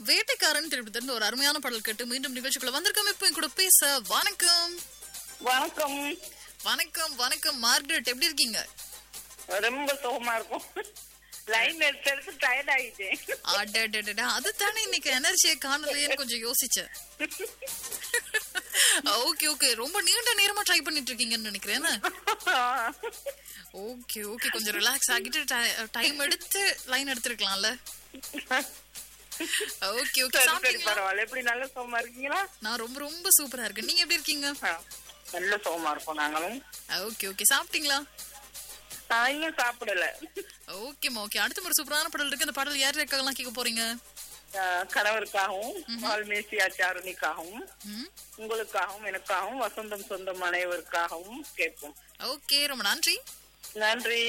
வேட்டைக்காரன் திரைப்படத்திலிருந்து ஒரு அருமையான பாடல் கேட்டு மீண்டும் நிகழ்ச்சிக்குள்ள வந்திருக்கோம் இப்போ என் கூட பேச வணக்கம் வணக்கம் வணக்கம் வணக்கம் மார்கரெட் எப்படி இருக்கீங்க ரொம்ப சுகமா இருக்கும் லைன் எடுத்து எடுத்து டயர்ட் ஆயிட்டேன் அடடடடா அதுதானே இன்னைக்கு எனர்ஜியை காணலையேன்னு கொஞ்சம் யோசிச்சேன் ஓகே ஓகே ரொம்ப நீண்ட நேரமா ட்ரை பண்ணிட்டு இருக்கீங்கன்னு நினைக்கிறேன் ஓகே ஓகே கொஞ்சம் ரிலாக்ஸ் ஆகிட்டு டைம் எடுத்து லைன் எடுத்திருக்கலாம்ல ஓகே ஓகே சரி சரி சாப்பிட்டீங்களா பரவாயில்ல எப்படி நல்ல சுகமா இருக்கீங்களா நான் ரொம்ப ரொம்ப சூப்பரா இருக்கேன் நீங்க எப்படி இருக்கீங்க ஆ, நல்ல சுகமா இருக்கோம் நாங்களும் ஓகே ஓகே சாப்பிட்டீங்களா நான் இன்னும் சாப்பிடல ஓகேம்மா ஓகே அடுத்த ஒரு சூப்பரான பாடல் இருக்கு அந்த பாடல் யார் யாருக்கெல்லாம் கேட்க போறீங்க ஆ, கணவருக்காகவும் வால்மேசி ஆச்சாரணிக்காகவும் ம் உங்களுக்காகவும் எனக்காகவும் வசந்தம் சொந்தம் அனைவருக்காகவும் கேட்போம் ஓகே ரொம்ப நன்றி நன்றி